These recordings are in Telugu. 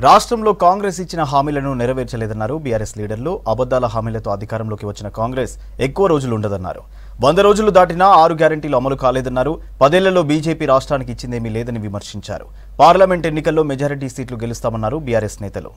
రాష్ట్రంలో కాంగ్రెస్ ఇచ్చిన హామీలను నెరవేర్చలేదన్నారు బీఆర్ఎస్ లీడర్లు అబద్దాల హామీలతో అధికారంలోకి వచ్చిన కాంగ్రెస్ ఎక్కువ రోజులు ఉండదన్నారు వంద రోజులు దాటినా ఆరు గ్యారంటీలు అమలు కాలేదన్నారు పదేళ్లలో బీజేపీ రాష్ట్రానికి ఇచ్చిందేమీ లేదని విమర్శించారు పార్లమెంట్ ఎన్నికల్లో మెజారిటీ సీట్లు గెలుస్తామన్నారు బీఆర్ఎస్ నేతలు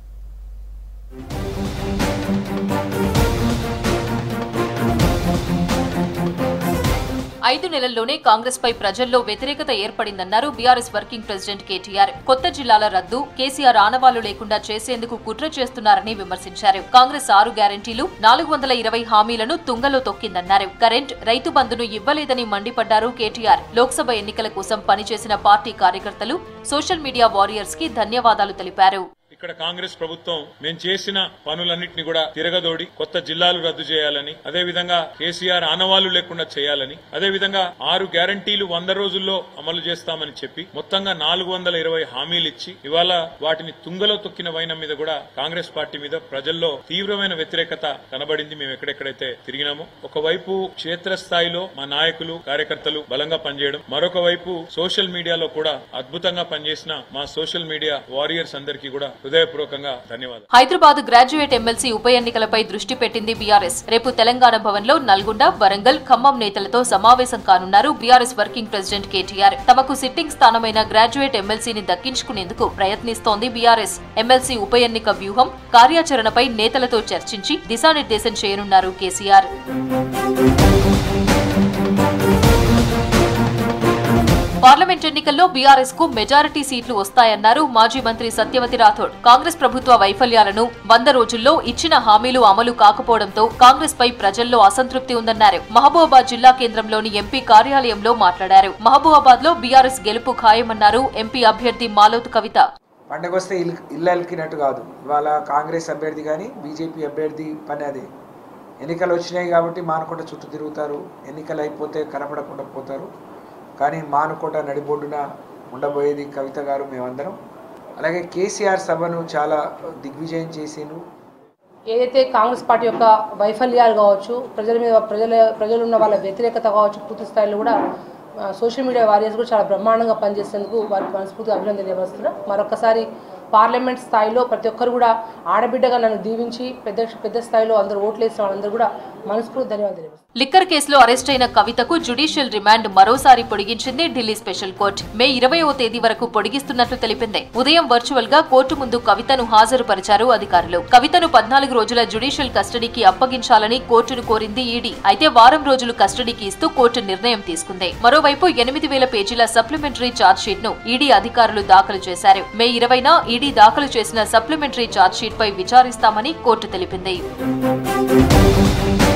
ఐదు నెలల్లోనే కాంగ్రెస్ పై ప్రజల్లో వ్యతిరేకత ఏర్పడిందన్నారు బీఆర్ఎస్ వర్కింగ్ ప్రెసిడెంట్ కేటీఆర్ కొత్త జిల్లాల రద్దు కేసీఆర్ ఆనవాళ్లు లేకుండా చేసేందుకు కుట్ర చేస్తున్నారని విమర్శించారు కాంగ్రెస్ ఆరు గ్యారంటీలు నాలుగు వందల ఇరవై హామీలను తుంగలో తొక్కిందన్నారు కరెంట్ రైతు బంధును ఇవ్వలేదని మండిపడ్డారు కేటీఆర్ లోక్సభ ఎన్నికల కోసం పనిచేసిన పార్టీ కార్యకర్తలు సోషల్ మీడియా వారియర్స్ కి ధన్యవాదాలు తెలిపారు ఇక్కడ కాంగ్రెస్ ప్రభుత్వం మేము చేసిన పనులన్నింటినీ కూడా తిరగదోడి కొత్త జిల్లాలు రద్దు చేయాలని అదే విధంగా కేసీఆర్ ఆనవాళ్లు లేకుండా చేయాలని అదే విధంగా ఆరు గ్యారంటీలు వంద రోజుల్లో అమలు చేస్తామని చెప్పి మొత్తంగా నాలుగు వందల ఇరవై హామీలు ఇచ్చి ఇవాళ వాటిని తుంగలో తొక్కిన వైనం మీద కూడా కాంగ్రెస్ పార్టీ మీద ప్రజల్లో తీవ్రమైన వ్యతిరేకత కనబడింది మేము ఎక్కడెక్కడైతే తిరిగినామో ఒకవైపు క్షేత్రస్థాయిలో మా నాయకులు కార్యకర్తలు బలంగా పనిచేయడం మరొక వైపు సోషల్ మీడియాలో కూడా అద్భుతంగా పనిచేసిన మా సోషల్ మీడియా వారియర్స్ అందరికీ కూడా హృదయపూర్వకంగా ధన్యవాదాలు హైదరాబాద్ గ్రాడ్యుయేట్ ఎమ్మెల్సీ ఉప ఎన్నికలపై దృష్టి పెట్టింది బీఆర్ఎస్ రేపు తెలంగాణ భవన్లో నల్గొండ వరంగల్ ఖమ్మం నేతలతో సమావేశం కానున్నారు బీఆర్ఎస్ వర్కింగ్ ప్రెసిడెంట్ కేటీఆర్ తమకు సిట్టింగ్ స్థానమైన గ్రాడ్యుయేట్ ఎమ్మెల్సీని దక్కించుకునేందుకు ప్రయత్నిస్తోంది బీఆర్ఎస్ ఎమ్మెల్సీ ఉప ఎన్నిక వ్యూహం కార్యాచరణపై నేతలతో చర్చించి దిశానిర్దేశం చేయనున్నారు కేసీఆర్ పార్లమెంట్ ఎన్నికల్లో బీఆర్ఎస్ కు మెజారిటీ సీట్లు వస్తాయన్నారు మాజీ మంత్రి సత్యవతి రాథోడ్ కాంగ్రెస్ ప్రభుత్వ వైఫల్యాలను వంద రోజుల్లో ఇచ్చిన హామీలు అమలు కాకపోవడంతో కాంగ్రెస్ పై ప్రజల్లో అసంతృప్తి ఉందన్నారు మహబూబాబాద్ జిల్లా కేంద్రంలోని ఎంపీ కార్యాలయంలో మాట్లాడారు మహబూబాబాద్ లో బీఆర్ఎస్ గెలుపు ఖాయమన్నారు ఎంపీ అభ్యర్థి మాలోత్ కవిత పండగ వస్తే ఇల్లు ఇల్లు అలికినట్టు కాదు ఇవాళ కాంగ్రెస్ అభ్యర్థి కానీ బీజేపీ అభ్యర్థి పని అదే ఎన్నికలు వచ్చినాయి కాబట్టి మానుకోట చుట్టూ తిరుగుతారు ఎన్నికలు అయిపోతే కనపడకుండా పోతారు కానీ మానుకోట నడిబొడ్డున ఉండబోయేది కవిత గారు మేమందరం అలాగే కేసీఆర్ సభను చాలా దిగ్విజయం చేసిండ్రు ఏదైతే కాంగ్రెస్ పార్టీ యొక్క వైఫల్యాలు కావచ్చు ప్రజల మీద ప్రజల ప్రజలు ఉన్న వాళ్ళ వ్యతిరేకత కావచ్చు పూర్తి స్థాయిలో కూడా ఆ, సోషల్ మీడియా వారియర్స్ కూడా చాలా బ్రహ్మాండంగా పనిచేసేందుకు వారికి మనస్ఫూర్తిగా అభినందన తెలియజేస్తున్నా మరొకసారి పార్లమెంట్ స్థాయిలో ప్రతి ఒక్కరు కూడా ఆడబిడ్డగా నన్ను దీవించి పెద్ద పెద్ద స్థాయిలో అందరూ ఓట్లు వేసిన వాళ్ళందరూ కూడా మనస్ఫూర్తి ధన్యవాదాలు తెలియజేస్తున్నాను. లిక్కర్ కేసులో అరెస్ట్ అయిన కవితకు జ్యుడిషియల్ రిమాండ్ మరోసారి పొడిగించింది ఢిల్లీ స్పెషల్ కోర్టు మే ఇరవైవ తేదీ వరకు పొడిగిస్తున్నట్లు తెలిపింది ఉదయం వర్చువల్ గా కోర్టు ముందు కవితను హాజరుపరిచారు అధికారులు కవితను పద్నాలుగు రోజుల జ్యుడిషియల్ కస్టడీకి అప్పగించాలని కోర్టును కోరింది ఈడీ అయితే వారం రోజులు కస్టడీకి ఇస్తూ కోర్టు నిర్ణయం తీసుకుంది మరోవైపు ఎనిమిది వేల పేజీల సప్లిమెంటరీ ఛార్జ్ షీట్ ను ఈడీ అధికారులు దాఖలు చేశారు మే ఇరవైన ఈడీ దాఖలు చేసిన సప్లిమెంటరీ ఛార్జ్ షీట్ పై విచారిస్తామని కోర్టు తెలిపింది